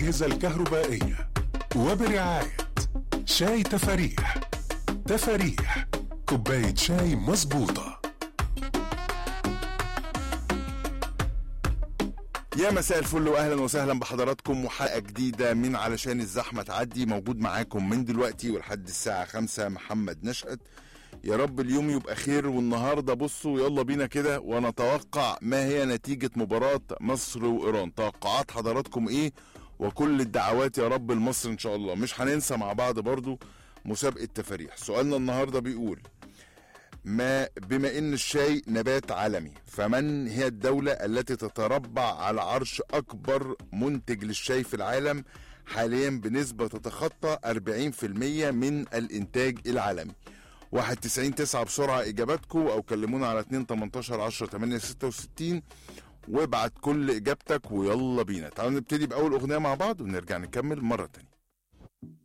الأجهزة الكهربائية وبرعاية شاي تفاريح تفاريح كوباية شاي مظبوطة يا مساء الفل واهلا وسهلا بحضراتكم وحلقه جديده من علشان الزحمه تعدي موجود معاكم من دلوقتي ولحد الساعه خمسة محمد نشأت يا رب اليوم يبقى خير والنهارده بصوا يلا بينا كده ونتوقع ما هي نتيجه مباراه مصر وايران توقعات حضراتكم ايه وكل الدعوات يا رب لمصر ان شاء الله مش هننسى مع بعض برضو مسابقه تفاريح سؤالنا النهارده بيقول ما بما ان الشاي نبات عالمي فمن هي الدولة التي تتربع على عرش اكبر منتج للشاي في العالم حاليا بنسبة تتخطى 40% من الانتاج العالمي 91 9 بسرعة اجاباتكم او كلمونا على 2 18 10 8 66 وابعت كل اجابتك ويلا بينا تعالوا نبتدي باول اغنية مع بعض ونرجع نكمل مرة تانية